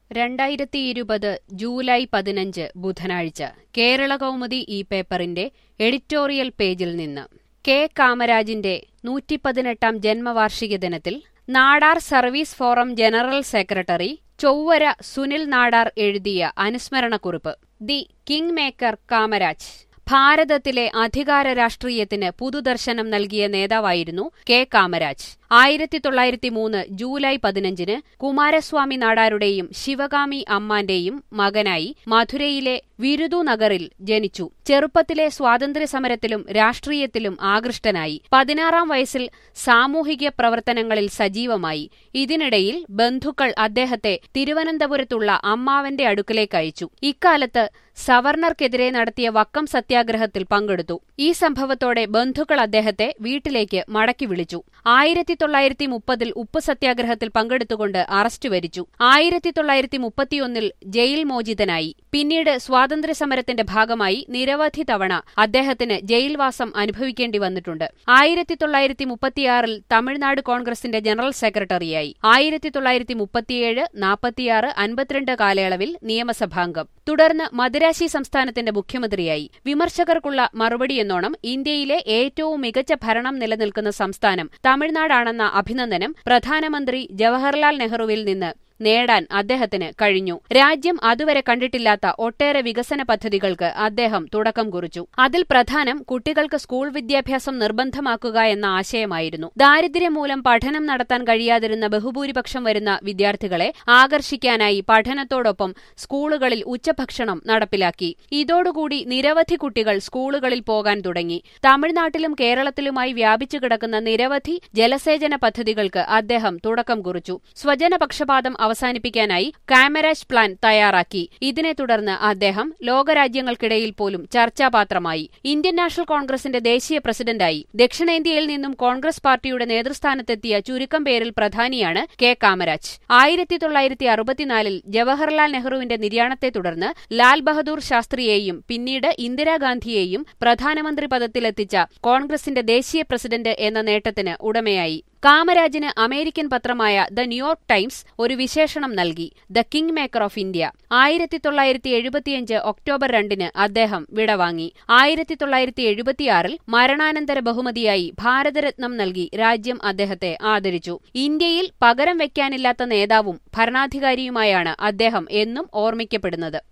രണ്ടായിരത്തി ഇരുപത് ജൂലൈ പതിനഞ്ച് ബുധനാഴ്ച കേരള കൗമുദി ഈ പേപ്പറിന്റെ എഡിറ്റോറിയൽ പേജിൽ നിന്ന് കെ കാമരാജിന്റെ നൂറ്റിപ്പതിനെട്ടാം ജന്മവാർഷിക ദിനത്തിൽ Nadar service forum general secretary Chowara Sunil Nadar എഴുതിയ അനുസ്മരണക്കുറിപ്പ് ദി കിങ് മേക്കർ കാമരാജ് ഭാരതത്തിലെ അധികാര രാഷ്ട്രീയത്തിന് പുതുദർശനം നൽകിയ നേതാവായിരുന്നു കെ കാമരാജ് ആയിരത്തി തൊള്ളായിരത്തി മൂന്ന് ജൂലൈ പതിനഞ്ചിന് കുമാരസ്വാമി നാടാരുടെയും ശിവകാമി അമ്മാന്റെയും മകനായി മധുരയിലെ വിരുദു നഗറിൽ ജനിച്ചു ചെറുപ്പത്തിലെ സ്വാതന്ത്ര്യസമരത്തിലും രാഷ്ട്രീയത്തിലും ആകൃഷ്ടനായി പതിനാറാം വയസ്സിൽ സാമൂഹിക പ്രവർത്തനങ്ങളിൽ സജീവമായി ഇതിനിടയിൽ ബന്ധുക്കൾ അദ്ദേഹത്തെ തിരുവനന്തപുരത്തുള്ള അമ്മാവന്റെ അടുക്കലേക്ക് അയച്ചു ഇക്കാലത്ത് സവർണർക്കെതിരെ നടത്തിയ വക്കം സത്യാഗ്രഹത്തിൽ പങ്കെടുത്തു ഈ സംഭവത്തോടെ ബന്ധുക്കൾ അദ്ദേഹത്തെ വീട്ടിലേക്ക് മടക്കി വിളിച്ചു ആയിരത്തി തൊള്ളായിരത്തി മുപ്പതിൽ ഉപ്പ് സത്യാഗ്രഹത്തിൽ പങ്കെടുത്തുകൊണ്ട് അറസ്റ്റ് വരിച്ചു ആയിരത്തി തൊള്ളായിരത്തി മുപ്പത്തിയൊന്നിൽ ജയിൽ മോചിതനായി പിന്നീട് സ്വാതന്ത്ര്യസമരത്തിന്റെ ഭാഗമായി നിരവധി തവണ അദ്ദേഹത്തിന് ജയിൽവാസം അനുഭവിക്കേണ്ടി വന്നിട്ടുണ്ട് ആയിരത്തി തൊള്ളായിരത്തി മുപ്പത്തിയാറിൽ തമിഴ്നാട് കോൺഗ്രസിന്റെ ജനറൽ സെക്രട്ടറിയായി ആയിരത്തി തൊള്ളായിരത്തി മുപ്പത്തിയേഴ് നാൽപ്പത്തിയാറ് അൻപത്തിരണ്ട് കാലയളവിൽ നിയമസഭാംഗം തുടർന്ന് മദുരാശി സംസ്ഥാനത്തിന്റെ മുഖ്യമന്ത്രിയായി വിമർശകർക്കുള്ള മറുപടിയെന്നോണം ഇന്ത്യയിലെ ഏറ്റവും മികച്ച ഭരണം നിലനിൽക്കുന്ന സംസ്ഥാനം തമിഴ്നാടാണെന്ന അഭിനന്ദനം പ്രധാനമന്ത്രി ജവഹർലാൽ നെഹ്റുവിൽ നിന്ന് നേടാൻ അദ്ദേഹത്തിന് കഴിഞ്ഞു രാജ്യം അതുവരെ കണ്ടിട്ടില്ലാത്ത ഒട്ടേറെ വികസന പദ്ധതികൾക്ക് അദ്ദേഹം തുടക്കം കുറിച്ചു അതിൽ പ്രധാനം കുട്ടികൾക്ക് സ്കൂൾ വിദ്യാഭ്യാസം നിർബന്ധമാക്കുക എന്ന ആശയമായിരുന്നു ദാരിദ്ര്യം മൂലം പഠനം നടത്താൻ കഴിയാതിരുന്ന ബഹുഭൂരിപക്ഷം വരുന്ന വിദ്യാർത്ഥികളെ ആകർഷിക്കാനായി പഠനത്തോടൊപ്പം സ്കൂളുകളിൽ ഉച്ചഭക്ഷണം നടപ്പിലാക്കി ഇതോടുകൂടി നിരവധി കുട്ടികൾ സ്കൂളുകളിൽ പോകാൻ തുടങ്ങി തമിഴ്നാട്ടിലും കേരളത്തിലുമായി വ്യാപിച്ചു കിടക്കുന്ന നിരവധി ജലസേചന പദ്ധതികൾക്ക് അദ്ദേഹം തുടക്കം കുറിച്ചു സ്വജനപക്ഷപാതം അവസാനിപ്പിക്കാനായി കാമരാജ് പ്ലാൻ തയ്യാറാക്കി ഇതിനെ തുടർന്ന് അദ്ദേഹം ലോകരാജ്യങ്ങൾക്കിടയിൽ പോലും ചർച്ചാപാത്രമായി ഇന്ത്യൻ നാഷണൽ കോൺഗ്രസിന്റെ ദേശീയ പ്രസിഡന്റായി ദക്ഷിണേന്ത്യയിൽ നിന്നും കോൺഗ്രസ് പാർട്ടിയുടെ നേതൃസ്ഥാനത്തെത്തിയ ചുരുക്കം പേരിൽ പ്രധാനിയാണ് കെ കാമരാജ് ആയിരത്തി തൊള്ളായിരത്തി അറുപത്തിനാലിൽ ജവഹർലാൽ നെഹ്റുവിന്റെ നിര്യാണത്തെ തുടർന്ന് ലാൽ ബഹദൂർ ശാസ്ത്രിയെയും പിന്നീട് ഇന്ദിരാഗാന്ധിയെയും പ്രധാനമന്ത്രി പദത്തിലെത്തിച്ച കോൺഗ്രസിന്റെ ദേശീയ പ്രസിഡന്റ് എന്ന നേട്ടത്തിന് ഉടമയായി കാമരാജിന് അമേരിക്കൻ പത്രമായ ദ ന്യൂയോർക്ക് ടൈംസ് ഒരു വിശേഷണം നൽകി the king maker of India ആയിരത്തി തൊള്ളായിരത്തി എഴുപത്തിയഞ്ച് ഒക്ടോബർ രണ്ടിന് അദ്ദേഹം വിടവാങ്ങി ആയിരത്തി തൊള്ളായിരത്തി എഴുപത്തിയാറിൽ മരണാനന്തര ബഹുമതിയായി ഭാരതരത്നം നൽകി രാജ്യം അദ്ദേഹത്തെ ആദരിച്ചു ഇന്ത്യയിൽ പകരം വയ്ക്കാനില്ലാത്ത നേതാവും ഭരണാധികാരിയുമായാണ് അദ്ദേഹം എന്നും ഓർമ്മിക്കപ്പെടുന്നത്